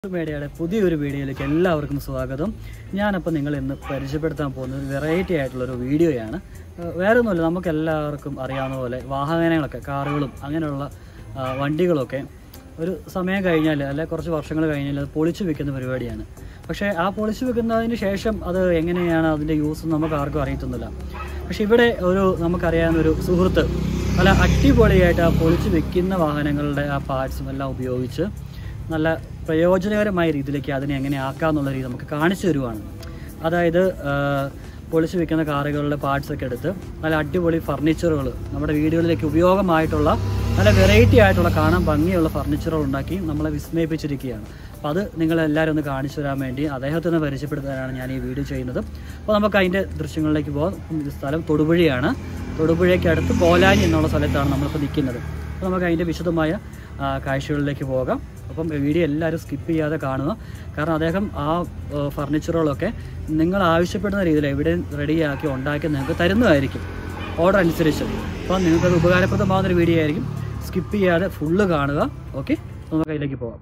മീഡിയയുടെ പുതിയൊരു വീഡിയോയിലേക്ക് എല്ലാവർക്കും സ്വാഗതം ഞാനപ്പോൾ നിങ്ങൾ ഇന്ന് പരിചയപ്പെടുത്താൻ പോകുന്നത് ഒരു വെറൈറ്റി ആയിട്ടുള്ളൊരു വീഡിയോയാണ് ഏഹ് വേറെ ഒന്നുമില്ല നമുക്ക് എല്ലാവർക്കും അറിയാവുന്ന പോലെ വാഹനങ്ങളൊക്കെ കാറുകളും അങ്ങനെയുള്ള ആ, വണ്ടികളൊക്കെ ഒരു സമയം കഴിഞ്ഞാൽ അല്ലെ കുറച്ച് വർഷങ്ങൾ കഴിഞ്ഞാൽ അത് പൊളിച്ചു വെക്കുന്ന പരിപാടിയാണ് പക്ഷേ ആ പൊളിച്ചു വെക്കുന്നതിന് ശേഷം അത് എങ്ങനെയാണ് അതിൻ്റെ യൂസ് നമുക്ക് ആർക്കും അറിയത്തൊന്നുമില്ല പക്ഷേ ഇവിടെ ഒരു നമുക്കറിയാവുന്ന ഒരു സുഹൃത്ത് നല്ല അടിപൊളിയായിട്ട് ആ പൊളിച്ചു വെക്കുന്ന വാഹനങ്ങളുടെ ആ പാർട്സും എല്ലാം ഉപയോഗിച്ച് നല്ല പ്രയോജനകരമായ രീതിയിലേക്ക് അതിനെ എങ്ങനെ ആക്കാന്നുള്ള രീതി നമുക്ക് കാണിച്ചു തരുവാണ് അതായത് ആ, പൊളിച്ചു വെക്കുന്ന കാറുകളുടെ പാർട്സ് ഒക്കെ എടുത്ത് നല്ല അടിപൊളി ഫർണിച്ചറുകൾ നമ്മുടെ വീടുകളിലേക്ക് ഉപയോഗമായിട്ടുള്ള നല്ല വെറൈറ്റി ആയിട്ടുള്ള കാണാൻ ഭംഗിയുള്ള ഫർണിച്ചറുകൾ ഉണ്ടാക്കി നമ്മളെ വിസ്മയിപ്പിച്ചിരിക്കുകയാണ് അപ്പോൾ അത് നിങ്ങളെല്ലാവരും ഒന്ന് കാണിച്ചു തരാൻ വേണ്ടി അദ്ദേഹത്തെ ഒന്ന് പരിചയപ്പെടുത്താനാണ് ഞാൻ ഈ വീഡിയോ ചെയ്യുന്നത് അപ്പോൾ നമുക്ക് അതിൻ്റെ ദൃശ്യങ്ങളിലേക്ക് പോകാം ഇപ്പം ഇത് സ്ഥലം തൊടുപുഴയാണ് തൊടുപുഴയ്ക്ക് അടുത്ത് കോലാനി എന്നുള്ള സ്ഥലത്താണ് നമ്മളിപ്പോൾ നിൽക്കുന്നത് അപ്പോൾ നമുക്ക് അതിൻ്റെ വിശദമായ ആ, കാഴ്ചകളിലേക്ക് പോകാം അപ്പം വീഡിയോ എല്ലാവരും സ്കിപ്പ് ചെയ്യാതെ കാണുക കാരണം അദ്ദേഹം ആ ആ, ഫർണിച്ചറുകളൊക്കെ നിങ്ങൾ ആവശ്യപ്പെടുന്ന രീതിയിൽ എവിടെ റെഡിയാക്കി ഉണ്ടാക്കി നിങ്ങൾക്ക് തരുന്നതായിരിക്കും ഓർഡർ അനുസരിച്ച് അപ്പോൾ നിങ്ങൾക്കത് ഉപകാരപ്രദമാകുന്നൊരു വീഡിയോ ആയിരിക്കും സ്കിപ്പ് ചെയ്യാതെ ഫുള്ള് കാണുക ഓക്കെ നമുക്ക് അതിലേക്ക് പോകാം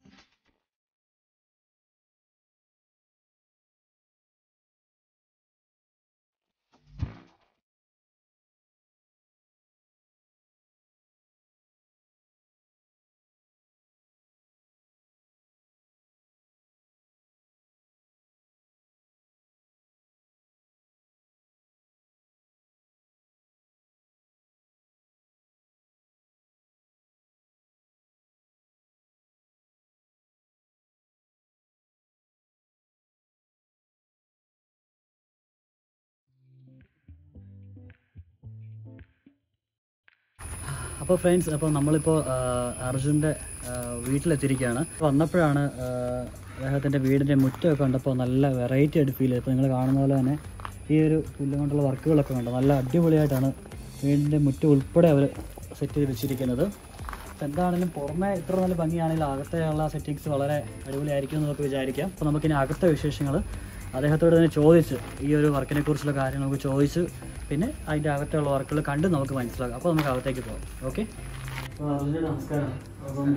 അപ്പോൾ ഫ്രണ്ട്സ് അപ്പോൾ നമ്മളിപ്പോൾ ആ, അർജുൻ്റെ ആ, വീട്ടിലെത്തിയിരിക്കുകയാണ് വന്നപ്പോഴാണ് ആ, അദ്ദേഹത്തിൻ്റെ വീടിൻ്റെ മുറ്റമൊക്കെ കണ്ടപ്പോൾ നല്ല വെറൈറ്റി ആയിട്ട് ഫീൽ ചെയ്തത് ഇപ്പോൾ നിങ്ങൾ കാണുന്ന പോലെ തന്നെ ഈ ഒരു പുല്ല് കൊണ്ടുള്ള വർക്കുകളൊക്കെ കണ്ടു നല്ല അടിപൊളിയായിട്ടാണ് വീടിൻ്റെ മുറ്റം ഉൾപ്പെടെ അവർ സെറ്റ് ചെയ്ത് വെച്ചിരിക്കുന്നത് അപ്പോൾ എന്താണെങ്കിലും പുറമെ ഇത്ര നല്ല ഭംഗിയാണെങ്കിൽ അകത്തെയുള്ള സെറ്റിങ്സ് വളരെ അടിപൊളിയായിരിക്കും എന്ന് നമുക്ക് വിചാരിക്കാം അപ്പോൾ നമുക്കിനി അകത്തെ വിശേഷങ്ങൾ അദ്ദേഹത്തോട് തന്നെ ചോദിച്ച് ഈ ഒരു വർക്കിനെ കുറിച്ചുള്ള കാര്യങ്ങൾ നമുക്ക് ചോദിച്ച് പിന്നെ അതിൻ്റെ അകത്തുള്ള വർക്കുകൾ കണ്ട് നമുക്ക് മനസ്സിലാക്കാം അപ്പോൾ നമുക്ക് അകത്തേക്ക് പോകാം ഓക്കെ അപ്പോൾ അർജുന നമസ്കാരം അപ്പം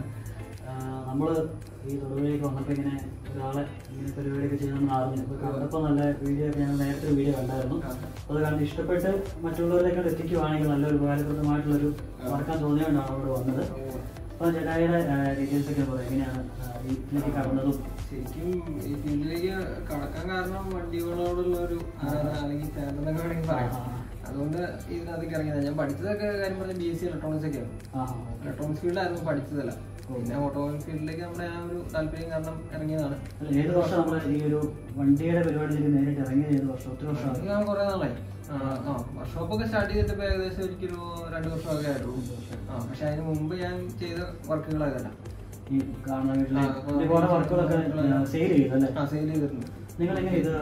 നമ്മൾ ഈ തൊടുപുഴയൊക്കെ വന്നപ്പോൾ ഇങ്ങനെ ഒരാളെ ഇങ്ങനെ പരിപാടിയൊക്കെ ചെയ്യണമെന്ന് അറിഞ്ഞു അപ്പോൾ കണ്ടപ്പോൾ നല്ല വീഡിയോ ഒക്കെ ഞാൻ നേരത്തെ ഒരു വീഡിയോ കണ്ടായിരുന്നു അപ്പോൾ അത് കണ്ട് ഇഷ്ടപ്പെട്ട് മറ്റുള്ളവരിലേക്ക് എത്തിക്കുവാണെങ്കിൽ നല്ലൊരു ഉപകാരപ്രദമായിട്ടുള്ളൊരു വർക്കാൻ തോന്നിയുകൊണ്ടാണ് അവിടെ വന്നത് അപ്പോൾ ചേട്ടായിയുടെ ഡീറ്റെയിൽസ് ഒക്കെ പറയാം എങ്ങനെയാണ് ആ, വീട്ടിലേക്ക് കടന്നതും ശരിക്കും ഈ ഫീൽഡിലേക്ക് കടക്കാൻ കാരണം വണ്ടികളോടുള്ള ഒരു ആരാധന അല്ലെങ്കിൽ ഫാൻ എന്നൊക്കെ വേണമെങ്കിൽ പറയാം അതുകൊണ്ട് ഇതിനകത്തേക്ക് ഇറങ്ങിയത് ഞാൻ പഠിച്ചതൊക്കെ കാര്യം പറഞ്ഞ ബി എസ് സി ഇലക്ട്രോണിക്സ് ഒക്കെയാണ് ആ ആ ഇലക്ട്രോണിക്സ് ഫീൽഡായിരുന്നു പഠിച്ചതല്ല പിന്നെ ഓട്ടോമൊബൈൽ ഫീൽഡിലേക്ക് നമ്മുടെ ആ ഒരു താല്പര്യം കാരണം ഇറങ്ങിയതാണ് അല്ല, ഏത് വർഷം നമ്മൾ ഈ ഒരു വണ്ടിയുടെ പരിപാടിയിലേക്ക് നേരിട്ട് ഇറങ്ങിയത് ഏത് വർഷം ഒത്തിരി അത് വർഷമാണ് ഞാൻ കുറേ നാളായി ആ ആ വർക്ക്ഷോപ്പൊക്കെ സ്റ്റാർട്ട് ചെയ്തിട്ട് ഇപ്പൊ ഏകദേശം എനിക്കൊരു രണ്ട് വർഷമൊക്കെ ആയിട്ടുള്ളൂ ആ പക്ഷെ അതിന് മുമ്പ് ഞാൻ ചെയ്ത വർക്കുകളായതല്ല ഈ കാണുന്ന വീട്ടിലെ ആ, അപ്പൊ ഒരുപാട് വർക്കുകളൊക്കെ സെയിൽ ചെയ്തല്ലേ ആ സെയിൽ ചെയ്തിട്ടുണ്ട് നിങ്ങൾ എങ്ങനെ ഇത്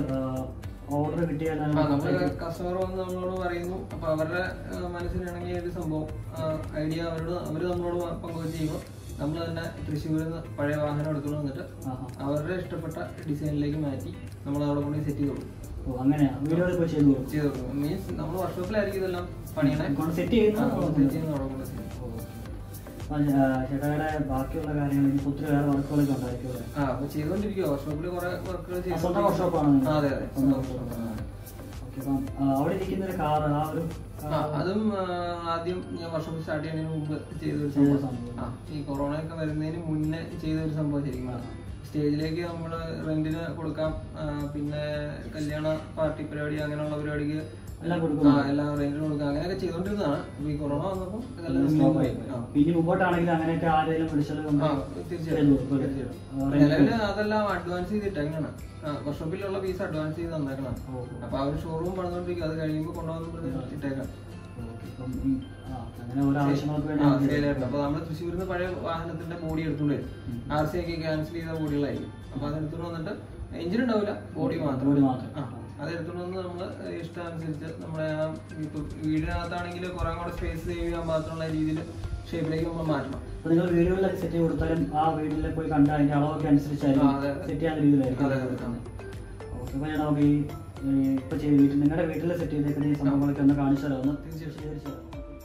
ഓർഡർ കിട്ടിയാലാണ് ആ, നമ്മള് കസ്റ്റമർ വന്ന് നമ്മളോട് പറയുന്നു അപ്പൊ അവരുടെ ആ, മനസ്സിനിണങ്ങിയ ഒരു സംഭവം ഐഡിയ അവരോട് അവര് നമ്മളോട് പങ്കുവച്ച് ചെയ്യുമ്പോൾ നമ്മൾ തന്നെ തൃശ്ശൂരിൽ നിന്ന് പഴയ വാഹനം എടുത്തുകൊണ്ട് വന്നിട്ട് ആഹാ. അവരുടെ ഇഷ്ടപ്പെട്ട ഡിസൈനിലേക്ക് മാറ്റി നമ്മൾ അവിടെ കൊണ്ട് സെറ്റ് ചെയ്ത് കൊടുക്കും ഓ അങ്ങനെയാ വീഡിയോയിൽ പോയി ചെയ്തു കൊടുക്കും ചെയ്ത് കൊടുക്കും മീൻസ് നമ്മൾ വർക്ക്ഷോപ്പിലായിരിക്കും ഇതെല്ലാം പണിയണേ കൊണ്ട് സെറ്റ് ചെയ്യുന്ന സെറ്റ് ചെയ്യുന്ന അവിടെ കൊണ്ട് set ചെയ്യും. ചേട്ടായുടെ ബാക്കിയുള്ള കാര്യങ്ങൾ ഇനി ഒത്തിരി വേറെ വർക്കുകളൊക്കെ ഉണ്ടായിരിക്കും അല്ലേ? ആ അപ്പൊ ചെയ്തുകൊണ്ടിരിക്കുക വർക്ക്ഷോപ്പിൽ കുറെ വർക്കുകൾ ആ, സ്വന്തം വർക്ക്ഷോപ്പാണ് ആ, അതെ അതെ സ്വന്തം സ്വന്തം വർക്ക്ഷോപ്പാണ്. വർക്ക്ഷോപ്പാണ്. ഓക്കേ, അപ്പം, ആ, അവിടെ ഇരിക്കുന്ന ഒരു കാർ ആ ഒരു ആ, അതും ആ, ആദ്യം ഞാൻ വർഷം സ്റ്റാർട്ട് ചെയ്യുന്നതിന് മുമ്പ് ചെയ്തൊരു ചെയ്ത സംഭവം സംഭവം. ആ ഈ കൊറോണ ഒക്കെ വരുന്നതിന് മുന്നേ ചെയ്ത ഒരു സംഭവം ശരിക്കും സ്റ്റേജിലേക്ക് നമ്മൾ റെന്റിന് കൊടുക്കാം ആ, പിന്നെ കല്യാണ പാർട്ടി പരിപാടി അങ്ങനെയുള്ള പരിപാടിക്ക് എല്ലാം ആ, കൊടുക്കും എല്ലാം റെന്റിന് കൊടുക്കാം അങ്ങനെയൊക്കെ ചെയ്തോണ്ടിരുന്നതാണ് അപ്പൊ ഈ കൊറോണ വന്നപ്പോൾ ഇതെല്ലാം സ്റ്റോപ്പ് stop ആയി ആയി. ആ. ഇനി മുമ്പോട്ടാണെങ്കിൽ അങ്ങനെയൊക്കെ ആരെങ്കിലും വിളിച്ചാൽ ആ, കൊണ്ട് തീർച്ചയായിട്ടും ചെയ്തു കൊടുക്കും അല്ലേ? തീർച്ചയായിട്ടും. ആ, rent നിലവില് അതെല്ലാം അഡ്വാൻസ് ചെയ്തിട്ടേക്കാണ് വർഷോപ്പിലുള്ള പീസ് അഡ്വാൻസ് ചെയ്ത് തന്നേക്കണം ഓ, ഓ. അപ്പൊ ആ ഒരു ഷോറൂം പണിതോണ്ടിരിക്കും അത് കഴിയുമ്പോൾ കൊണ്ടുവന്ന് ഇട്ടേക്കാം ഓക്കേ, അപ്പം ഈ- ആ, അങ്ങനെ ഓരോ ആവശ്യങ്ങൾക്ക് വേണ്ടി ആ, നമുക്ക് sale ആയിരുന്നു. അപ്പൊ നമ്മള് തൃശ്ശൂരിൽ നിന്ന് പഴയ വാഹനത്തിന്റെ ബോഡി എടുത്തോണ്ട് വരും ഉം. ആർ സി ഒക്കെ ക്യാൻസൽ ചെയ്ത ബോഡികളായിരിക്കും അപ്പൊ അത് എടുത്തോണ്ട് വന്നിട്ട് എഞ്ചിൻ ഉണ്ടാവില്ല ബോഡി മാത്രം ബോഡി മാത്രം. ആ, അത് എടുത്തോണ്ട് വന്ന് നമ്മള് ഇഷ്ടാനുസരിച്ച് നമ്മുടെ ആ ഇപ്പൊ വീടിനകത്താണെങ്കിൽ കുറെ കൂടെ സ്പേസ് സേവ് ചെയ്യാൻ പാകത്തിനുള്ള രീതിയിൽ ഷേപ്പിലേക്ക് നമ്മൾ മാറ്റണം അപ്പൊ നിങ്ങൾ വീടുകളിലൊക്കെ സെറ്റ് ചെയ്ത് കൊടുത്താലും ആ വീട്ടിൽ പോയി കണ്ട അതിന്റെ അളവൊക്കെ അനുസരിച്ചായിരിക്കും ആ, അതെ, അതെ. സെറ്റ് ചെയ്യാൻ രീതിയിലായിരിക്കും അതെ, അതെ, അതെ. ഓക്കെ അപ്പൊ ഞാൻ നമുക്ക് ഈ ഈ ഇപ്പൊ ചെയ്ത് വീട്ടിൽ നിങ്ങളുടെ വീട്ടിൽ സെറ്റ് ചെയ്തേക്കുന്ന ഈ സംഭവങ്ങളൊക്കെ ഒന്ന് കാണിച്ചു തരാം ഒന്ന് തീർച്ചയായിട്ടും. വിശദീകരിച്ച് തരാം.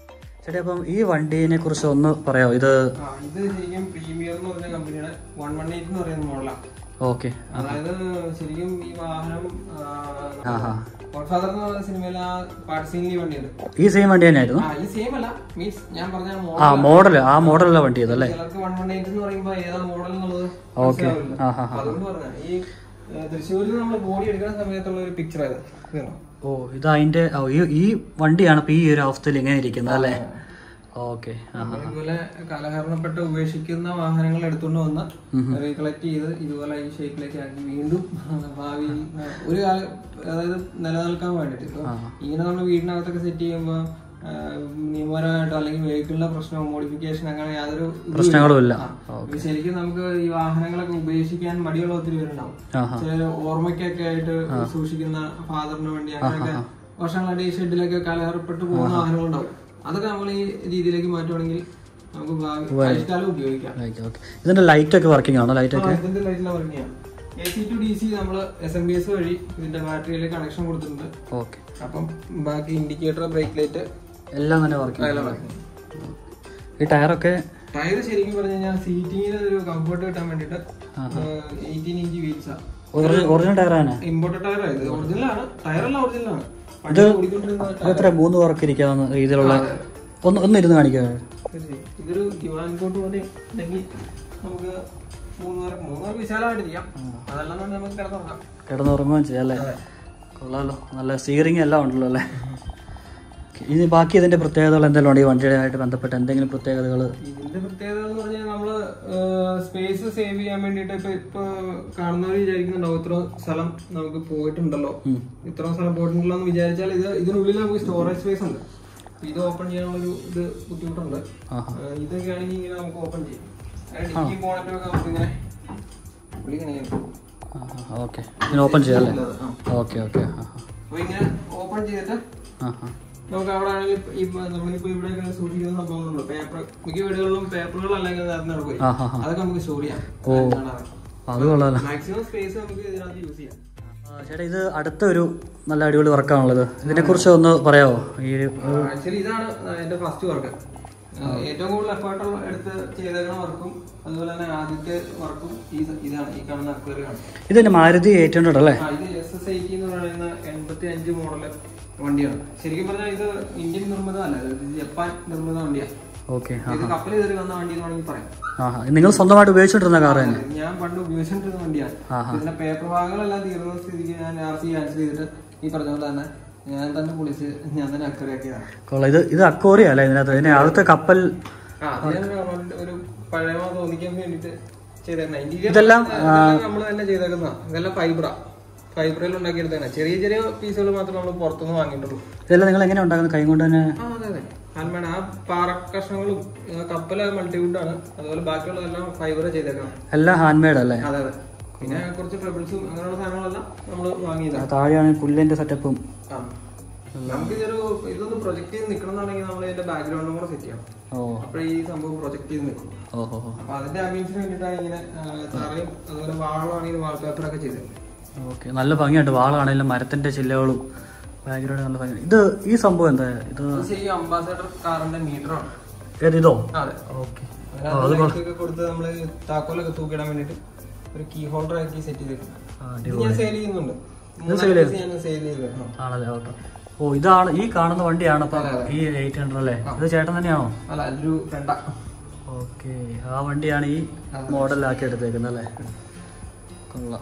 ചേട്ടാ അപ്പം ഈ വണ്ടീനെ കുറിച്ച് ഒന്ന് പറയാമോ ഇത് ആ, ഇത് ശരിക്കും പ്രീമിയർ എന്ന് പറഞ്ഞ കമ്പനിയുടെ വൺ വൺ എയ്റ്റ് എന്ന് പറയുന്ന മോഡലാണ് ഓക്കെ അതായത് ശരിക്കും ഈ വാഹനം ആഹാ ഗോഡ്ഫാദർ എന്ന് പറയുന്ന സിനിമയിൽ ആ പാട്ട് സീനിൽ ഈ വണ്ടിയുണ്ട് ഈ സെയിം വണ്ടി തന്നെയായിരുന്നു ആ ഇത് സെയിം അല്ല മീൻസ് ഞാൻ പറഞ്ഞ ആ മോഡൽ മോഡൽ ആ മോഡലുള്ള വണ്ടി ഇതല്ലേ ചിലർക്ക് വൺ വൺ എയ്റ്റ് എന്ന് പറയുമ്പോ ഏതാ മോഡൽ എന്നുള്ളത് ഓക്കെ മനസ്സിലാവില്ല. ആ ഹാ അപ്പൊ അതുകൊണ്ട് പറഞ്ഞ ഈ ഏ, തൃശ്ശൂരിൽ നമ്മൾ ബോഡി എടുക്കുന്ന സമയത്തുള്ള ഒരു പിക്ചർ ആയത് ഇത് കണ്ടോ? ഓ ഇത് അതിന്റെ ഓ, ഈ ഈ വണ്ടിയാണ് ഇപ്പൊ ഈ ഒരു അവസ്ഥയിൽ ഇങ്ങനെ ഇരിക്കുന്നത് അല്ലേ ഓക്കെ ആ നമ്മൾ ഇതുപോലെ കലഹരണപ്പെട്ട് ഉപേക്ഷിക്കുന്ന വാഹനങ്ങൾ എടുത്തുകൊണ്ട് വന്ന് റീകളക്ട് ചെയ്ത് ഇതുപോലെ ഈ ഷേപ്പിലേക്ക് ആക്കി വീണ്ടും ഭാവിയിൽ ഒരു കാലം അതായത് നിലനിൽക്കാൻ വേണ്ടിട്ട് ഇപ്പൊ ഇങ്ങനെ നമ്മൾ വീടിനകത്തൊക്കെ സെറ്റ് ചെയ്യുമ്പോൾ നിയമപരമായിട്ടോ അല്ലെങ്കിൽ വെഹിക്കിളിന്റെ പ്രശ്നമോ മോഡിഫിക്കേഷൻ അങ്ങനെ യാതൊരു ഇതും ഇല്ല. പ്രശ്നങ്ങളും ഇല്ല ആ. ഇത് ശരിക്കും നമുക്ക് ഈ വാഹനങ്ങളൊക്കെ ഉപേക്ഷിക്കാൻ മടിയുള്ള ഒത്തിരി പേരുണ്ടാവും ആഹാ. ചില ഓർമ്മയ്ക്കൊക്കെ ആയിട്ട് സൂക്ഷിക്കുന്ന ഫാദറിന് വേണ്ടി അങ്ങനെയൊക്കെ വർഷങ്ങളായിട്ട് ഈ ഷെഡിലൊക്കെ കലഹറപ്പെട്ട് പോകുന്ന വാഹനങ്ങളുണ്ടാവും അതൊക്കെ നമ്മൾ ഈ രീതിയിലേക്ക് മാറ്റുവാണെങ്കിൽ നമുക്ക് ഭാവി ആയുഷ്കാലം ഉപയോഗിക്കാം ഓക്കെ ഇതിന്റെ ലൈറ്റ് ഒക്കെ വർക്കിംഗ് ആണോ ലൈറ്റ് ഒക്കെ ആ, ഇതിന്റെ ലൈറ്റിലെ working A C to D C നമ്മൾ എസ് എം ബി എസ് വഴി ഇതിന്റെ ബാറ്ററിയിൽ കണക്ഷൻ കൊടുത്തിട്ടുണ്ട് ഓക്കെ അപ്പം ബാക്കി ഇൻഡിക്കേറ്റർ ബ്രേക്ക് ലൈറ്റ് എല്ലാം തന്നെ വർക്കിംഗ് അതെല്ലാം വർക്കിംഗ് ഈ ടയറൊക്കെ ടയർ ശരിക്കും പറഞ്ഞു കഴിഞ്ഞാൽ സീറ്റിങ്ങിന് ഒരു കംഫർട്ട് കിട്ടാൻ വേണ്ടിട്ട് എയ്റ്റീൻ ഇഞ്ച് വീൽസാണ് ഒറിജിനൽ ടയർ ആണ് ഇമ്പോർട്ടഡ് ടയർ ഇത് ഒറിജിനൽ ആണ് ടയർ എല്ലാം ഒറിജിനൽ ആണ് ഇത് പണ്ട് ഓടിക്കൊണ്ടിരുന്ന അത് എത്ര മൂന്ന് പേർക്ക് ഇരിക്കാവുന്ന രീതിയിലുള്ള ഒന്ന് ഒന്ന് ഇരുന്ന് കാണിക്കാം ടയർ. ഇതൊരു ദിവാൻ കോട്ട് പോലെ ഉണ്ടെങ്കിൽ നമുക്ക് മൂന്ന് പേർക്ക് മൂന്ന് പേർക്ക് വിശാലമായിട്ട് ചെയ്യാം അതെല്ലാം തന്നെ നമുക്ക് കിടന്നുറങ്ങാം കിടന്നുറങ്ങുകയും ചെയ്യാം അല്ലേ കൊള്ളാമല്ലോ നല്ല സ്റ്റിയറിംഗ് എല്ലാം ഉണ്ടല്ലോ അല്ലേ Okay. ഇനി ബാക്കി ഇതിന്റെ പ്രത്യേകതകൾ എന്തെങ്കിലും ഉണ്ടോ ഈ വണ്ടിയുടെ ആയിട്ട് ബന്ധപ്പെട്ട് എന്തെങ്കിലും പ്രത്യേകതകൾ ഇതിന്റെ പ്രത്യേകത എന്ന് പറഞ്ഞാൽ നമ്മള് സ്പേസ് സേവ് ചെയ്യാൻ വേണ്ടിട്ട് ഇപ്പൊ ഇപ്പൊ കാണുന്നവർ വിചാരിക്കുന്നുണ്ടാവും ഇത്ര സ്ഥലം നമുക്ക് പോയിട്ടുണ്ടല്ലോ ഇത്ര സ്ഥലം പോയിട്ടുണ്ടല്ലോ എന്ന് വിചാരിച്ചാൽ ഇത് ഇതിനുള്ളിൽ നമുക്ക് സ്റ്റോറേജ് സ്പേസ് ഉണ്ട് ഇത് ഓപ്പൺ ചെയ്യാനുള്ള ഒരു ഇത് ബുദ്ധിമുട്ടുണ്ട് ആഹാ ആ, ഇതൊക്കെ ആണെങ്കിൽ ഇങ്ങനെ നമുക്ക് ഓപ്പൺ ചെയ്യാം ഡിക്കി ബോണറ്റും ഒക്കെ നമുക്ക് ഇങ്ങനെ പുള്ളി ഇങ്ങനെ ചെയ്യും. ഓക്കെ ഇതിന് ഓപ്പൺ ചെയ്യാം അല്ലേ ആ. ഓക്കെ ഓക്കെ ആ അപ്പൊ ഇങ്ങനെ ഓപ്പൺ ചെയ്തിട്ട് ആ ആ നമുക്ക് അവിടെ ആണെങ്കിൽ ഇപ്പൊ നമ്മളിപ്പോ ഇവിടെ സൂക്ഷിക്കുന്ന സംഭവങ്ങളുണ്ട് പേപ്പർ മിക്ക വീടുകളിലും പേപ്പറുകൾ അല്ലെങ്കിൽ നേരത്തെ നടക്കും ആ ആ ആ അതൊക്കെ നമുക്ക് സ്റ്റോർ ചെയ്യാം അത് കൊള്ളാമല്ലോ മാക്സിമം സ്പേസ് നമുക്ക് ഇതിനകത്ത് യൂസ് ചെയ്യാം ആ, ചേട്ടാ ഇത് അടുത്ത ഒരു നല്ല അടിപൊളി വർക്കാണുള്ളത് ഇതിനെ കുറിച്ച് ഒന്ന് പറയാമോ ഈ ഒരു ആക്ച്വലി ഇതാണ് എന്റെ ഫസ്റ്റ് വർക്ക് ഏറ്റവും കൂടുതൽ എഫേർട്ട് എടുത്ത് ചെയ്തേക്കുന്ന വർക്കും അതുപോലെ തന്നെ ആദ്യത്തെ വർക്കും ഈ ഇതാണ് ഈ കാണുന്ന അക്വറിയാണ് ഇതിന്റെ മാരുതി എയ്റ്റ് ഹൺഡ്രഡ് അല്ലേ ആ, ഇത് എസ് എസ് ഐ ടി എന്ന് പറയുന്ന എൺപത്തി അഞ്ച് മോഡല് വണ്ടിയാണ് ശരിക്കും പറഞ്ഞാൽ ഇത് ഇന്ത്യൻ നിർമ്മിതമല്ല ഇത് ജപ്പാൻ നിർമ്മിത വണ്ടിയാണ് ഓക്കെ ഇത് കപ്പൽ കയറി വന്ന വണ്ടി എന്ന് വേണമെങ്കിൽ പറയാം ആ നിങ്ങൾ സ്വന്തമായിട്ട് ഉപയോഗിച്ചോണ്ടിരുന്ന കാർ തന്നെ ഞാൻ പണ്ട് ഉപയോഗിച്ചിട്ടിരുന്ന വണ്ടിയാണ് ആഹാ. ഇതിന്റെ പേപ്പർ ഭാഗങ്ങളെല്ലാം തീർന്ന സ്ഥിതിക്ക് ഞാൻ ആർ സി ക്യാൻസൽ ചെയ്തിട്ട് ഈ പറഞ്ഞ പോലെ തന്നെ ഞാൻ തന്നെ പൊളിച്ച് ഞാൻ തന്നെ അക്കറിയാക്കിയതാണ് കൊള്ളാം ഇത് ഇത് അക്കോറിയ അല്ലേ ഇതിനകത്ത് ഇതിന്റെ അകത്തെ കപ്പൽ ആ, അത് ഞാൻ ഒരു- ഒരു പഴയമ തോന്നിക്കാൻ വേണ്ടിട്ട് ചെയ്തേക്കുന്ന ഇന്റീരിയർ ഇതെല്ലാം, നമ്മൾ തന്നെ ചെയ്തേക്കുന്ന ഇതെല്ലാം ഫൈബറാ ഫൈബറിൽ ഉണ്ടാക്കിയെടുത്തേനെ ചെറിയ ചെറിയ പീസുകൾ മാത്രമേ നമ്മൾ പുറത്തുനിന്ന് വാങ്ങിയിട്ടുള്ളൂ ഇതെല്ലാം നിങ്ങൾ എങ്ങനെ ഉണ്ടാക്കുന്നത് കൈ കൊണ്ട് തന്നെ ആ അതെ അതെ ഹാൻഡ്മേഡ് ആ പാറ കഷ്ണങ്ങളും ആ, കപ്പല് മൾട്ടിവുഡ് ആണ് അതുപോലെ ബാക്കിയുള്ളതെല്ലാം ഫൈബർ ചെയ്തേക്കണം എല്ലാം ഹാൻഡ് മെയ്ഡ് അല്ലേ അതെ അതെ പിന്നെ കുറച്ച് പെബിൾസും അങ്ങനെയുള്ള സാധനങ്ങളെല്ലാം നമ്മൾ വാങ്ങിയതാണ് താഴെയാണ് പുല്ലിന്റെ സെറ്റപ്പും ആ. നമുക്ക് ഇതൊരു ഇതൊന്ന് പ്രൊജക്ട് ചെയ്ത് നിൽക്കണം എന്നുണ്ടെങ്കിൽ നമ്മൾ ഇതിന്റെ ബാക്ക്ഗ്രൗണ്ടും കൂടെ സെറ്റ് ചെയ്യണം ഓ അപ്പോഴേ ഈ സംഭവം പ്രൊജക്ട് ചെയ്ത് നിൽക്കും ഓ ഓ ഓ. അപ്പൊ അതിന്റെ ആംബിയൻസിന് വേണ്ടിയിട്ടാണ് ഇങ്ങനെ ആ, തറയും അതുപോലെ വാളാണെങ്കിൽ വാൾപേപ്പർ ഒക്കെ ചെയ്തത് ഓക്കെ നല്ല ഭംഗിയുണ്ട് വാളാണെങ്കിലും മരത്തിന്റെ ചില്ലകളും ബാക്ക്ഗ്രൗണ്ട് നല്ല ഭംഗി ഇത് ഈ സംഭവം എന്താ ഇത് ഇത് ശരിക്കും അംബാസഡർ കാറിന്റെ മീറ്ററാണ് ഏത് ഇതോ അതെ ഓക്കെ അതിനകത്ത് light ഒക്കെ കൊടുത്ത് നമ്മള് താക്കോലൊക്കെ തൂക്കിടാൻ വേണ്ടിട്ട് ഒരു കീ ഹോൾഡർ ആക്കി സെറ്റ് ചെയ്തിട്ടുണ്ട് ഇത് ഞാൻ സെയിൽ ചെയ്യുന്നുണ്ട് sale മൂന്നാല് piece ഞാൻ സെയിൽ ചെയ്തത് ആണല്ലേ ഓട്ടോ ഓ ഇതാണ് ഈ കാണുന്ന വണ്ടിയാണ് അപ്പൊ ഈ എയ്റ്റ് ഹൺഡ്രഡ് അല്ലേ ഇത് ചേട്ടൻ തന്നെയാണോ അല്ല അതൊരു ഫ്രണ്ട ഓക്കെ ആ വണ്ടിയാണ് ഈ മോഡലാക്കി എടുത്തേക്കുന്നത് അല്ലേ കൊള്ളാം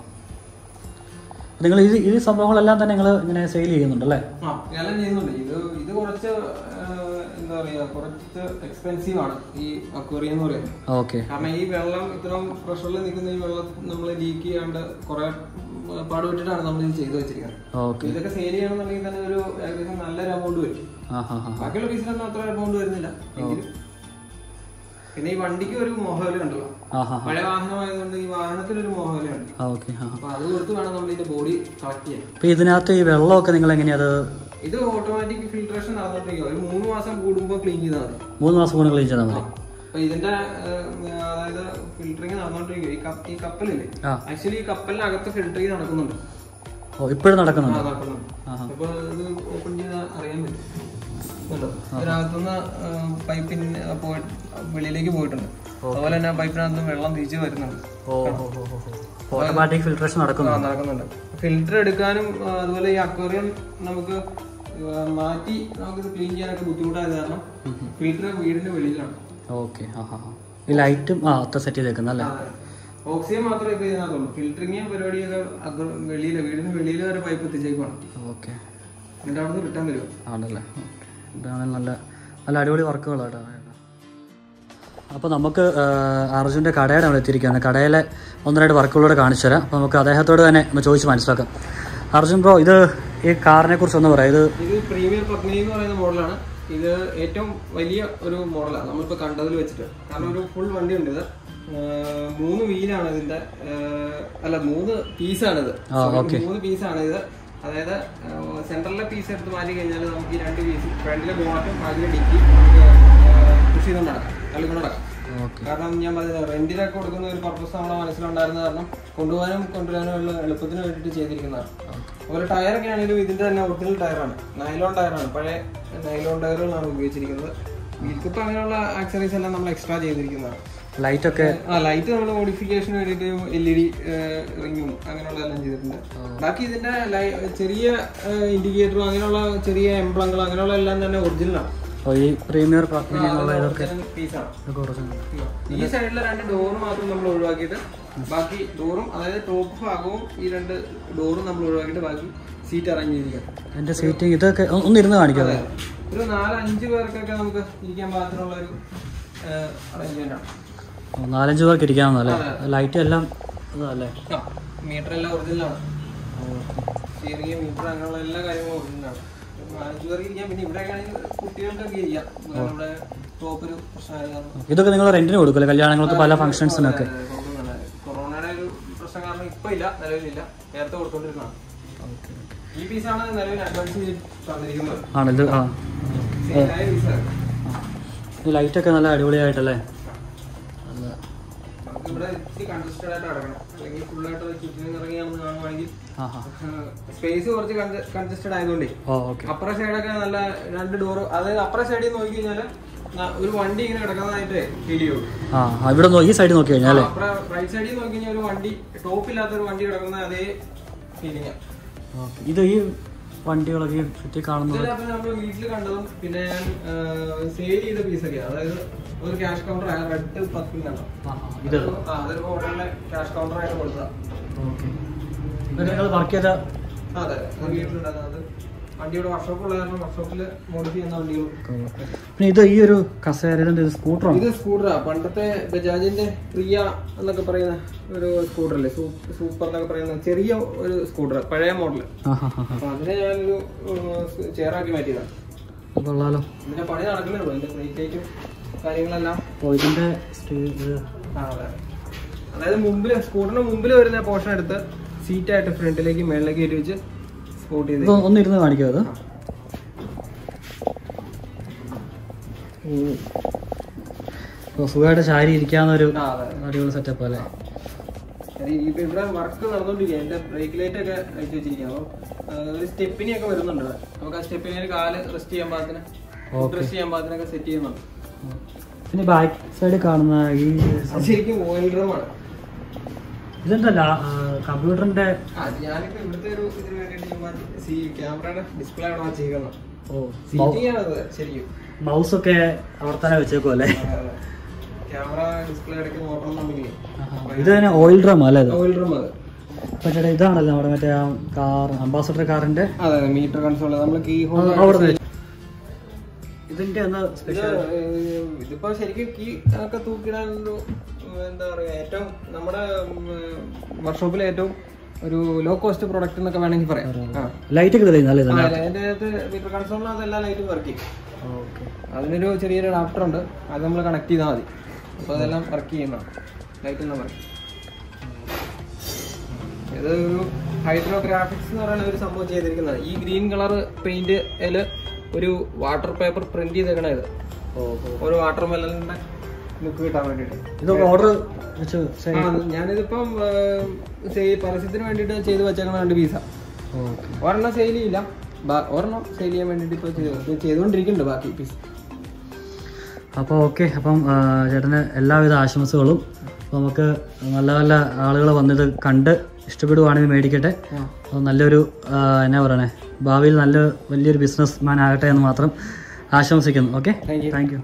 നിങ്ങൾ ഇത് ഈ സംഭവങ്ങളെല്ലാം തന്നെ നിങ്ങൾ ഇങ്ങനെ സെയിൽ ചെയ്യുന്നുണ്ടല്ലേ ആ ഇതെല്ലാം ചെയ്യുന്നുണ്ട് ഇത് ഇത് കുറച്ച് ആ, എന്താ പറയാ കുറച്ച് എക്സ്പെൻസീവ് ആണ് ഈ അക്വറി എന്ന് പറയുന്നത് ഓക്കെ കാരണം ഈ വെള്ളം ഇത്രയും പ്രഷറിൽ നിൽക്കുന്ന ഈ വെള്ളം നമ്മൾ ലീക്ക് ചെയ്യാണ്ട് കുറെ പാടുപെട്ടിട്ടാണ് നമ്മൾ ഇത് ചെയ്തു വെച്ചിരിക്കുന്നത് ഓക്കെ അപ്പൊ ഇതൊക്കെ സെയിൽ ചെയ്യണമെന്നുണ്ടെങ്കിൽ തന്നെ ഒരു ഏകദേശം നല്ലൊരു എമൗണ്ട് വരും ആ ഹാ ഹാ ബാക്കിയുള്ള പീസിലൊന്നും അത്ര എമൗണ്ട് വരുന്നില്ല എങ്കിലും പിന്നെ ഈ വണ്ടിക്ക് ഒരു മോഹവില ഉണ്ടല്ലോ ആ ഹാ പഴയ വാഹനമായതുകൊണ്ട് ഈ വാഹനത്തിനൊരു മോഹവിലയുണ്ട് ആ ഓക്കെ ആ അപ്പൊ അത് കൊടുത്ത് വേണം നമ്മൾ ഇതിന്റെ ബോഡി കളക്ട് ചെയ്യാൻ അപ്പൊ ഇതിനകത്ത് ഈ വെള്ളമൊക്കെ നിങ്ങൾ എങ്ങനെയാ അത് ഇത് ഓട്ടോമാറ്റിക് ഫിൽട്രേഷൻ നടന്നുകൊണ്ടിരിക്കുക ഒരു മൂന്ന് മാസം കൂടുമ്പോൾ ക്ലീൻ ചെയ്താൽ മതി മൂന്ന് മാസം കൊണ്ട് ക്ലീൻ ചെയ്താൽ മതി അപ്പൊ ഇതിന്റെ ഏഹ്, അതായത് ഫിൽറ്ററിങ് നടന്നുകൊണ്ടിരിക്കുക ഈ കപ്പ് ഈ കപ്പലില്ലേ ആ ആക്ച്വലി ഈ കപ്പലിനകത്ത് ഫിൽറ്ററിങ് നടക്കുന്നുണ്ട് ഓ ഇപ്പോഴും ആ, നടക്കുന്നുണ്ട് നടക്കുന്നുണ്ട് ആഹാ. അപ്പൊ ഇത് ഓപ്പൺ ചെയ്താൽ അറിയാൻ പറ്റും കണ്ടോ? ഇതിനകത്തുനിന്ന് പൈപ്പിന് പോയി വെളിയിലേക്ക് പോയിട്ടുണ്ട് അതുപോലെ തന്നെ പൈപ്പിനകത്ത് വെള്ളം തിരിച്ചു വരുന്നുണ്ട് ഓട്ടോമാറ്റിക് ഫിൽട്രേഷൻ നടക്കുന്നു ആ, നടക്കുന്നുണ്ട് ഫിൽറ്റർ എടുക്കാനും ആ, അതുപോലെ ഈ അക്വേറിയം നമുക്ക് ആ, മാറ്റി നമുക്കിത് ക്ലീൻ ചെയ്യാനൊക്കെ ബുദ്ധിമുട്ടായത് കാരണം ഫിൽറ്റർ വീടിന്റെ വെളിയിലാണ് ഓക്കെ ആ ഹാ ഹാ ഈ ലൈറ്റും ആ ഒത്ത സെറ്റ് ചെയ്തേക്കുന്ന അല്ലേ ഓക്സിജൻ മാത്രമേ ഇപ്പൊ ഇതിനകത്തുള്ളൂ ഫിൽറ്ററിങ് പരിപാടിയൊക്കെ അഗ്ര- വെളിയില് വീടിന് വെളിയിൽ വരെ പൈപ്പ് എത്തിച്ചേക്കാണ് ഓക്കെ എന്നിട്ട് അവിടെ നിന്ന് റിട്ടേൺ വരും ആണല്ലേ ഇതാണ് നല്ല നല്ല അടിപൊളി വർക്കുകളാട്ടോ അപ്പോൾ നമുക്ക് അർജുൻ്റെ കടയുടെ അവിടെ എത്തിയിരിക്കുകയാണ് കടയിലെ ഒന്ന് രണ്ട് വർക്കുകളൂടെ കാണിച്ചു തരാം അപ്പോൾ നമുക്ക് അദ്ദേഹത്തോട് തന്നെ ഒന്ന് ചോദിച്ച് മനസ്സിലാക്കാം അർജുൻ ബ്രോ ഇത് ഈ കാറിനെ കുറിച്ച് ഒന്ന് പറയാം ഇത് ഇത് പ്രീമിയർ പത്മിനി എന്ന് പറയുന്ന മോഡലാണ് ഇത് ഏറ്റവും വലിയ ഒരു മോഡലാണ് നമ്മളിപ്പോൾ കണ്ടതിൽ വെച്ചിട്ട് കാരണം ഒരു ഫുൾ വണ്ടി ഉണ്ട് ഇത് ആഹ് മൂന്ന് വീലാണ് ഇതിന്റെ ആഹ് അല്ല മൂന്ന് പീസാണിത് മൂന്ന് പീസാണ് ഇത് അതായത് സെൻട്രലിലെ പീസ് എടുത്ത് മാറ്റി കഴിഞ്ഞാൽ നമുക്ക് ഈ രണ്ട് പീസ് ഫ്രണ്ടിലെ ബോണറ്റും ബാക്കിലെ ഡിക്കി പുഷ് ചെയ്തുകൊണ്ട് നടക്കാം തള്ളിക്കൊണ്ട് നടക്കാം ഓക്കെ കാരണം ഞാൻ പറഞ്ഞത് റെന്റിനൊക്കെ കൊടുക്കുന്ന ഒരു പർപ്പസ് നമ്മുടെ മനസ്സിലുണ്ടായിരുന്ന കാരണം കൊണ്ടുപോകാനും കൊണ്ടുവരാനും ഉള്ള എളുപ്പത്തിന് വേണ്ടിയിട്ട് ചെയ്തിരിക്കുന്നതാണ് അതുപോലെ ടയറൊക്കെ ആണെങ്കിലും ഇതിന്റെ തന്നെ ഒറിജിനൽ ടയറാണ് നൈലോൺ ടയറാണ് പഴയ നൈലോൺ ടയറുകളാണ് ഉപയോഗിച്ചിരിക്കുന്നത് വീൽക്കിപ്പ് അങ്ങനെയുള്ള ആക്സറീസ് എല്ലാം നമ്മൾ എക്സ്ട്രാ ചെയ്തിരിക്കുന്നതാണ് ലൈറ്റൊക്കെ ആ ലൈറ്റ് നമ്മൾ മോഡിഫിക്കേഷന് വേണ്ടിയിട്ട് എൽ ഇ ഡി റിങ്ങും അങ്ങനെയുള്ളതെല്ലാം ചെയ്തിട്ടുണ്ട് ബാക്കി ഇതിന്റെ ലൈ- ചെറിയ ഇൻഡിക്കേറ്ററും അങ്ങനെയുള്ള ചെറിയ എംബ്ലങ്ങൾ അങ്ങനെയുള്ള എല്ലാം തന്നെ ഒറിജിനലാണ് അപ്പോൾ ഈ പ്രീമിയർ പത്മിനി എന്നുള്ള ഇതൊക്കെ പീസാണ് ഇതൊക്കെ കുറച്ച് ഈ സൈഡിലെ രണ്ട് ഡോറ് മാത്രം നമ്മൾ ഒഴിവാക്കിയിട്ട് ബാക്കി ഡോറും അതായത് ടോപ്പ് ഭാഗവും ഈ രണ്ട് ഡോറും നമ്മൾ ഒഴിവാക്കിയിട്ട് ബാക്കി സീറ്റ് അറേഞ്ച് ചെയ്തിരിക്കാം എൻ്റെ സീറ്റിംഗ് ഇതൊക്കെ ഒ- ഒന്ന് ഇരുന്ന് കാണിക്കാതെ ഒരു നാല് അഞ്ച് പേർക്കൊക്കെ നമുക്ക് ഇരിക്കാൻ പാകത്തിനുള്ള ഒരു അറേഞ്ച്മെന്റ് ആണ് നാലഞ്ച് പേർക്ക് ഇരിക്കാമെന്നല്ലേ ലൈറ്റ് എല്ലാം ഇതല്ലേ മീറ്റർ എല്ലാം ഒറിജിനലാണ് സ്റ്റിയറിംഗ് മീറ്റർ അങ്ങനെയുള്ള എല്ലാ കാര്യങ്ങളും ഒറിജിനലാണ് നാലഞ്ച് പേർക്ക് ഇരിക്കാം പിന്നെ ഇവിടെയൊക്കെ ആണെങ്കിൽ കുട്ടികൾക്കൊക്കെ ഇരിക്കാം കാരണം ഇവിടെ ടോപ്പ് ഒരു പ്രശ്നമായത് കാരണം ഇതൊക്കെ നിങ്ങൾ റെന്റിന് കൊടുക്കുമല്ലേ കല്യാണങ്ങൾക്ക് പല ഫംഗ്ഷൻസിനൊക്കെ കൊറോണയുടെ ഒരു പ്രശ്നം കാരണം ഇപ്പൊ ഇല്ല നിലവിലില്ല നേരത്തെ കൊടുത്തോണ്ടിരുന്നതാണ് ഈ പീസാണ് നിലവിൽ അഡ്വാൻസ് ചെയ്ത് തന്നിരിക്കുന്നത് ആണിത് ആ സെയിലായ പീസാണ് ഈ ലൈറ്റൊക്കെ നല്ല അടിപൊളിയായിട്ടല്ലേ നല്ല നമുക്ക് ഇവിടെ ഇത്തിരി കൺജസ്റ്റഡ് ആയിട്ട് കിടക്കണം അല്ലെങ്കിൽ ഫുള്ളായിട്ട് ചുറ്റിനും ഇറങ്ങിയാണെന്ന് കാണുവാണെങ്കിൽ ആ ഹാ സ്പേസ് കുറച്ച് കൺജസ്റ്റഡ് ആയതുകൊണ്ടേ ഓ ഓക്കെ അപ്പുറ സൈഡൊക്കെ നല്ല രണ്ട് ഡോറ് അതായത് അപ്പുറ സൈഡിൽ നോക്കി കഴിഞ്ഞാൽ ഒരു വണ്ടി ഇങ്ങനെ കിടക്കുന്നതായിട്ട് ഫീൽ ചെയ്യുള്ളൂ ആ ആ, ഇവിടെ നോ- ഈ സൈഡ് നോക്കി കഴിഞ്ഞാൽ അല്ലേ അപ്പുറ റൈറ്റ് സൈഡിൽ നോക്കി കഴിഞ്ഞാൽ ഒരു വണ്ടി ടോപ്പില്ലാത്ത ഒരു വണ്ടി കിടക്കുന്ന അതേ ഫീലിംഗ് ഓക്കെ ഇത് ഈ വണ്ടികളൊക്കെ ഈ ചുറ്റി കാണുന്നത് ഇതിലപ്പോ നമ്മൾ വീട്ടിൽ കണ്ടതും പിന്നെ ഞാൻ സെയിൽ ചെയ്ത പീസൊക്കെയാണ് അതായത് ഒരു ക്യാഷ് കൗണ്ടർ റെഡ് പത്തിനാണ് ആ, ആ, ഇത് അതൊരു ഹോട്ടലിലെ ക്യാഷ് കൗണ്ടർ ആയിട്ട് കൊടുത്തതാ ഓക്കെ നിങ്ങൾ വർക്ക് ചെയ്ത അതെ അത് വീട്ടിലുണ്ടായിരുന്നത് വണ്ടിയുടെ വർക്ക്ഷോപ്പ് ഉള്ള കാരണം വർക്ക്ഷോപ്പിൽ മോഡിഫൈ ചെയ്യുന്ന വണ്ടികളും പിന്നെ ഇത് ഈ ഒരു കസേര ഇതെന്ത് ഇത് സ്കൂട്ടറാണ് ഇത് സ്കൂട്ടറാ പണ്ടത്തെ ബജാജിന്റെ പ്രിയ എന്നൊക്കെ പറയുന്ന ഒരു സ്കൂട്ടർ അല്ലേ സൂപ്പർ എന്നൊക്കെ പറയുന്ന ചെറിയ ഒരു സ്കൂട്ടർ പഴയ മോഡൽ ആ ഹാ ഹാ അപ്പൊ അതിനെ ഞാനൊരു ചെയറാക്കി മാറ്റിയതാണ് കൊള്ളാലോ ഇതിന്റെ പണി നടക്കുന്നേ ഉള്ളൂ ഇതിന്റെ ബ്രേക്ക് ലൈറ്റും കാര്യങ്ങളെല്ലാം അപ്പോൾ ഇതിൻ്റെ സ്റ്റേ- ഇത് ആ, അതെ. അതായത് മുമ്പിൽ സ്കൂട്ടറിന് മുമ്പിൽ വരുന്ന പോർഷൻ എടുത്ത് സീറ്റായിട്ട് ഫ്രണ്ടിലേക്ക് മേളിലേക്ക് കയറ്റി വെച്ച് സ്പോട്ട് ചെയ്ത് ഇത് ഒന്ന് ഇരുന്ന് കാണിക്കാം അത് ഓ സുഖമായിട്ട് ചാരി ഇരിക്കാവുന്നൊരു ആ, അതെ. അടിപൊളി സെറ്റപ്പ് അല്ലേ അത് ഇപ്പൊ ഇവിടെ വർക്ക് നടന്നുകൊണ്ടിരിക്കുക എന്റെ ബ്രേക്ക് ലൈറ്റ് ഒക്കെ അയച്ചു വെച്ചിരിക്കുക അപ്പൊ ഒരു സ്റ്റെപ്പിനി ഒക്കെ വരുന്നുണ്ട് ഇവിടെ നമുക്ക് ആ സ്റ്റെപ്പിനി കാല് റെസ്റ്റ് ചെയ്യാൻ പാകത്തിന് റെസ്റ്റ് ചെയ്യാൻ പാകത്തിനൊക്കെ സെറ്റ് ചെയ്യുന്നുണ്ട് പിന്നെ ബാക്ക് സൈഡിൽ കാണുന്ന ഈ അത് ശരിക്കും ഓയിൽ ഡ്രം ആണ് ഇതെന്തല്ല കമ്പ്യൂട്ടറിന്റെ അത് ഞാനിപ്പോ ഇവിടുത്തെ ഒരു ഇതിന് വേണ്ടിയിട്ട് ക്യാമറയുടെ ഡിസ്പ്ലേ അവിടെ വെച്ചിരിക്കുന്നത് ഓ സീറ്റിംഗ് ആണ് അത് ശരിക്കും മൗസ് ഒക്കെ അവിടെ തന്നെ വെച്ചേക്കും അല്ലേ ക്യാമറ ഡിസ്പ്ലേ ഇടയ്ക്ക് നോക്കണമെന്നുണ്ടെങ്കിൽ ഇത് തന്നെ ഓയിൽ ഡ്രം അല്ലേ ഇത് ഓയിൽ ഡ്രം അത് മറ്റേ ഇതാണല്ലോ നമ്മുടെ മറ്റേ ആ കാർ അംബാസഡർ കാറിന്റെ അതെ മീറ്റർ കൺസോൾ നമ്മൾ കീ ആ, ഹോൾ അവിടെ നിന്ന് ഇതിന്റെ ഒന്ന് ഇത് സ്പെഷ്യൽ ഏഹ്, ഇതിപ്പോ ശരിക്കും കീ ഒക്കെ തൂക്കിടാനൊരു ഉം, എന്താ പറയാ ഏറ്റവും നമ്മുടെ വർക്ക്ഷോപ്പിലെ ഏറ്റവും ഒരു ലോ കോസ്റ്റ് പ്രൊഡക്റ്റ് എന്നൊക്കെ വേണമെങ്കിൽ പറയാം ആ. ലൈറ്റ് ഒക്കെ തെളിയുന്ന അല്ലേ ആ, ഇതിന് അതിന്റെ അകത്ത് മീറ്റർ കൺസോളിനകത്ത് എല്ലാ ലൈറ്റും വർക്ക് ചെയ്യും ഓക്കെ അതിനൊരു ചെറിയൊരു അഡാപ്റ്റർ ഉണ്ട് അത് നമ്മൾ കണക്ട് ചെയ്താൽ മതി അപ്പോൾ അതെല്ലാം വർക്ക് ചെയ്യുന്നതാണ് ലൈറ്റ് എല്ലാം വർക്ക് ഇത് ഒരു ഹൈഡ്രോഗ്രാഫിക്സ് എന്ന് പറയുന്ന ഒരു സംഭവം ചെയ്തിരിക്കുന്നതാണ് ഈ ഗ്രീൻ കളർ പെയിന്റ് ഒരു വാട്ടർ പേപ്പർ പ്രിന്റ് ചെയ്തേക്കണ ഇത് ഒരു വാട്ടർ മെലണിന്റെ ലുക്ക് കിട്ടാൻ വേണ്ടിയിട്ട് ഇതൊക്കെ ഓർഡർ വെച്ച് ആ, ഞാനിതിപ്പം ഏഹ്, സെയി- പരസ്യത്തിന് വേണ്ടിയിട്ട് ചെയ്ത് വെച്ചേക്കണ രണ്ട് പീസ ഓക്കെ ഒരെണ്ണം സെയിൽ ചെയ്യില്ല ബാ- ഒരെണ്ണം സെയിൽ ചെയ്യാൻ വേണ്ടിയിട്ട് ഇപ്പോൾ ചെയ്തുകൊണ്ടിരിക്കുന്നുണ്ട് ബാക്കി പീസ് അപ്പോൾ ഓക്കെ അപ്പം ആ, ചേട്ടന് എല്ലാവിധ ആശംസകളും അപ്പോൾ നമുക്ക് നല്ല നല്ല ആളുകൾ വന്നത് കണ്ട് ഇഷ്ടപ്പെടുവാണെങ്കിൽ മേടിക്കട്ടെ അപ്പോൾ നല്ലൊരു ആ, എന്നാ പറയണേ ഭാവിയിൽ നല്ല വലിയൊരു ബിസിനസ് മാൻ ആകട്ടെ എന്ന് മാത്രം ആശംസിക്കുന്നു okay Thank you. Thank you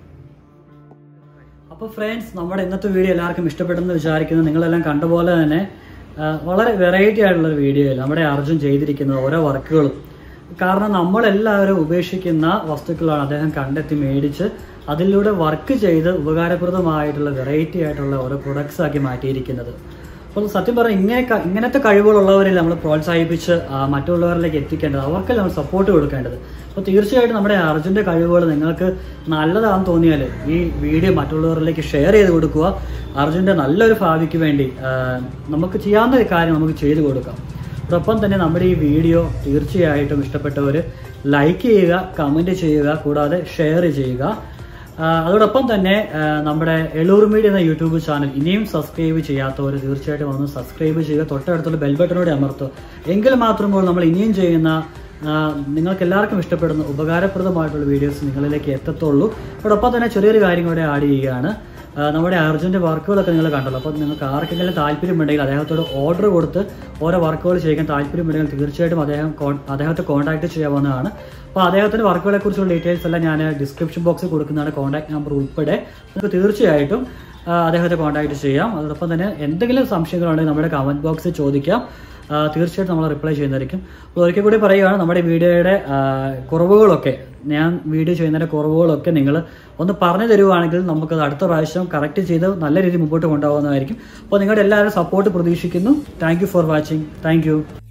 അപ്പോൾ ഫ്രണ്ട്സ് നമ്മുടെ ഇന്നത്തെ വീഡിയോ എല്ലാവർക്കും ഇഷ്ടപ്പെട്ടെന്ന് വിചാരിക്കുന്നു നിങ്ങളെല്ലാം കണ്ട പോലെ തന്നെ ആ, വളരെ വെറൈറ്റി ആയിട്ടുള്ള ഒരു വീഡിയോ നമ്മുടെ അർജുൻ ചെയ്തിരിക്കുന്നത് ഓരോ വർക്കുകളും കാരണം നമ്മളെല്ലാവരും ഉപേക്ഷിക്കുന്ന വസ്തുക്കളാണ് അദ്ദേഹം കണ്ടെത്തി മേടിച്ച് അതിലൂടെ വർക്ക് ചെയ്ത് ഉപകാരപ്രദമായിട്ടുള്ള വെറൈറ്റി ആയിട്ടുള്ള ഓരോ പ്രൊഡക്ട്സ് ആക്കി മാറ്റിയിരിക്കുന്നത് അപ്പോൾ സത്യം പറഞ്ഞാൽ ഇങ്ങനെ ക- ഇങ്ങനത്തെ കഴിവുകളുള്ളവരിൽ നമ്മൾ പ്രോത്സാഹിപ്പിച്ച് ആ, മറ്റുള്ളവരിലേക്ക് എത്തിക്കേണ്ടത് അവർക്ക് നമ്മൾ സപ്പോർട്ട് കൊടുക്കേണ്ടത് അപ്പോൾ തീർച്ചയായിട്ടും നമ്മുടെ അർജുൻ്റെ കഴിവുകൾ നിങ്ങൾക്ക് നല്ലതാണെന്ന് തോന്നിയാൽ ഈ വീഡിയോ മറ്റുള്ളവരിലേക്ക് ഷെയർ ചെയ്ത് കൊടുക്കുക അർജുൻ്റെ നല്ലൊരു ഭാവിക്ക് വേണ്ടി ആ, നമുക്ക് ചെയ്യാവുന്ന ഒരു കാര്യം നമുക്ക് ചെയ്തു കൊടുക്കാം അതോടൊപ്പം തന്നെ നമ്മുടെ ഈ വീഡിയോ തീർച്ചയായിട്ടും ഇഷ്ടപ്പെട്ടവർ ലൈക്ക് ചെയ്യുക കമൻറ്റ് ചെയ്യുക കൂടാതെ ഷെയർ ചെയ്യുക ആ, അതോടൊപ്പം തന്നെ ആ, നമ്മുടെ എളൂർ മീഡിയ എന്ന യൂട്യൂബ് ചാനൽ ഇനിയും സബ്സ്ക്രൈബ് ചെയ്യാത്തവർ തീർച്ചയായിട്ടും ഒന്ന് സബ്സ്ക്രൈബ് ചെയ്യുക തൊട്ടടുത്തുള്ള ബെൽ ബട്ടനോടെ അമർത്തുക എങ്കിൽ മാത്രമേ നമ്മൾ ഇനിയും ചെയ്യുന്ന ആ, നിങ്ങൾക്ക് എല്ലാവർക്കും ഇഷ്ടപ്പെടുന്ന ഉപകാരപ്രദമായിട്ടുള്ള വീഡിയോസ് നിങ്ങളിലേക്ക് എത്തത്തുള്ളൂ അതോടൊപ്പം തന്നെ ചെറിയൊരു കാര്യം കൂടെ ആഡ് ചെയ്യുകയാണ് ആ, നമ്മുടെ അർജുൻ്റെ വർക്കുകളൊക്കെ നിങ്ങൾ കണ്ടല്ലോ അപ്പോൾ നിങ്ങൾക്ക് ആർക്കെങ്കിലും താല്പര്യമുണ്ടെങ്കിൽ അദ്ദേഹത്തോട് ഓർഡർ കൊടുത്ത് ഓരോ വർക്കുകൾ ചെയ്യാൻ താല്പര്യമുണ്ടെങ്കിൽ തീർച്ചയായിട്ടും അദ്ദേഹം കോ- അദ്ദേഹത്തെ കോൺടാക്ട് ചെയ്യാവുന്നതാണ് അപ്പോൾ അദ്ദേഹത്തിൻ്റെ വർക്കുകളെ കുറിച്ചുള്ള ഡീറ്റെയിൽസ് എല്ലാം ഞാൻ ഡിസ്ക്രിപ്ഷൻ ബോക്സിൽ കൊടുക്കുന്നതാണ് കോൺടാക്ട് നമ്പർ ഉൾപ്പെടെ നിങ്ങൾക്ക് തീർച്ചയായിട്ടും ആ, അദ്ദേഹത്തെ കോൺടാക്ട് ചെയ്യാം അതോടൊപ്പം തന്നെ എന്തെങ്കിലും സംശയങ്ങളുണ്ടെങ്കിൽ നമ്മുടെ കമൻറ്റ് ബോക്സിൽ ചോദിക്കാം ആ, തീർച്ചയായിട്ടും നമ്മൾ റിപ്ലൈ ചെയ്യുന്നതായിരിക്കും അപ്പോൾ ഒരിക്കൽ കൂടി പറയുകയാണ് നമ്മുടെ വീഡിയോയുടെ ആ, കുറവുകളൊക്കെ ഞാൻ വീഡിയോ ചെയ്യുന്നതിൻ്റെ കുറവുകളൊക്കെ നിങ്ങൾ ഒന്ന് പറഞ്ഞു തരുവാണെങ്കിൽ നമുക്കത് അടുത്ത പ്രാവശ്യം കറക്റ്റ് ചെയ്ത് നല്ല രീതിയിൽ മുമ്പോട്ട് കൊണ്ടുപോകുന്നതായിരിക്കും അപ്പോൾ നിങ്ങളുടെ എല്ലാവരും സപ്പോർട്ട് പ്രതീക്ഷിക്കുന്നു thank you for watching thank U